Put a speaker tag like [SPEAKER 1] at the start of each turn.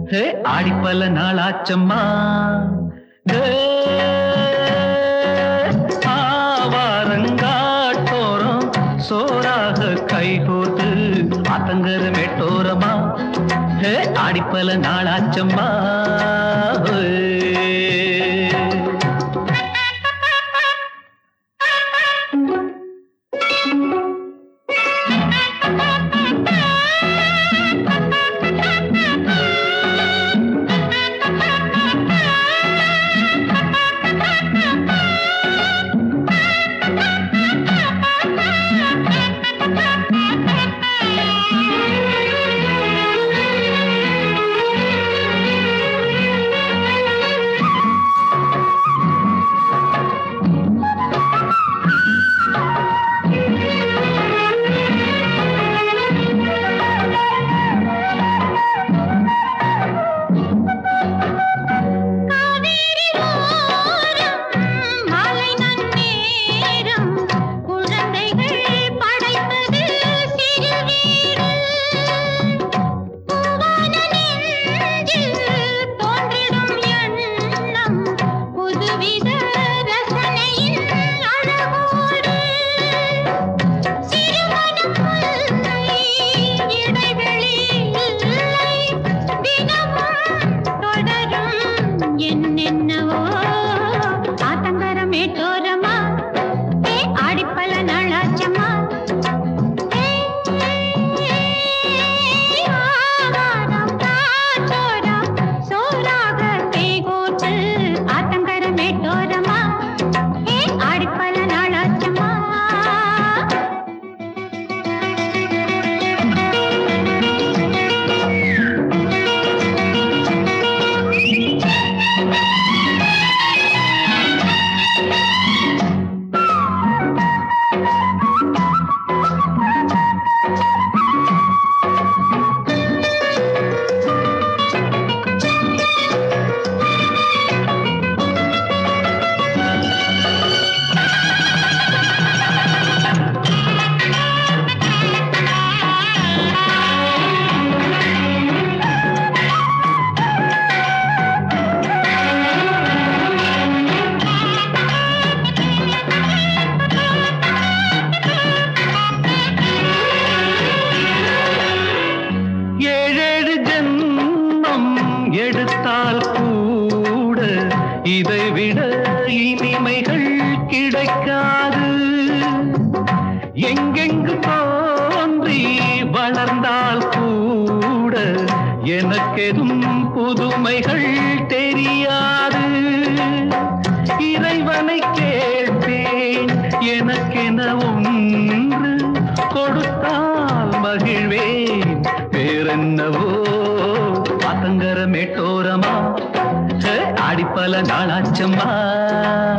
[SPEAKER 1] ஹே ஆடிப்பல நாளாச்சம்மா ஹே, ஆவாரங்காட்டோரம் சோறாக கைகோத்து ஆத்தங்கர மெட்டோரமா ஹே ஆடிப்பல நாளாச்சம்மா ஹே.
[SPEAKER 2] காவேரி ஓரம் மாலை நன்னேரம் குழந்தைகள் படைப்பது சிறு வீடு பூவான நெஞ்சில் தோன்றிடும் எண்ணம் புதுவித ரசனையின் அழகோடு சிறுவனம் இல்லை இடைவெளி இல்லை தினமும் தொடரும் என்னென்னவோ ஆத்தங்கரம் மேட்டோரமா ஏ ஆடிப்பல நாளாச்சம்மா ஆகாரம் காற்றோரம் சோறாக கைகோத்து ஆத்தங்கரம் மேட்டோரமா ஏ ஆடிப்பல நாளாச்சம்மா
[SPEAKER 1] ஏழேழு ஜென்மம் எடுத்தால் கூட இதைவிட இனிமைகள் கிடைக்காது எங்கெங்கு தோன்றி வளர்ந்தால் கூட எனக்கெதும் புதுமைகள் தெரியாது இறைவனை கேட்பேன் எனக்கென ஒன்று கொடுத்தால் மகிழ்வேன் வேறென்னவோ ஆத்தங்கர மேட்டோரமா ஹே, ஆடிப்பல நாளாச்சம்மா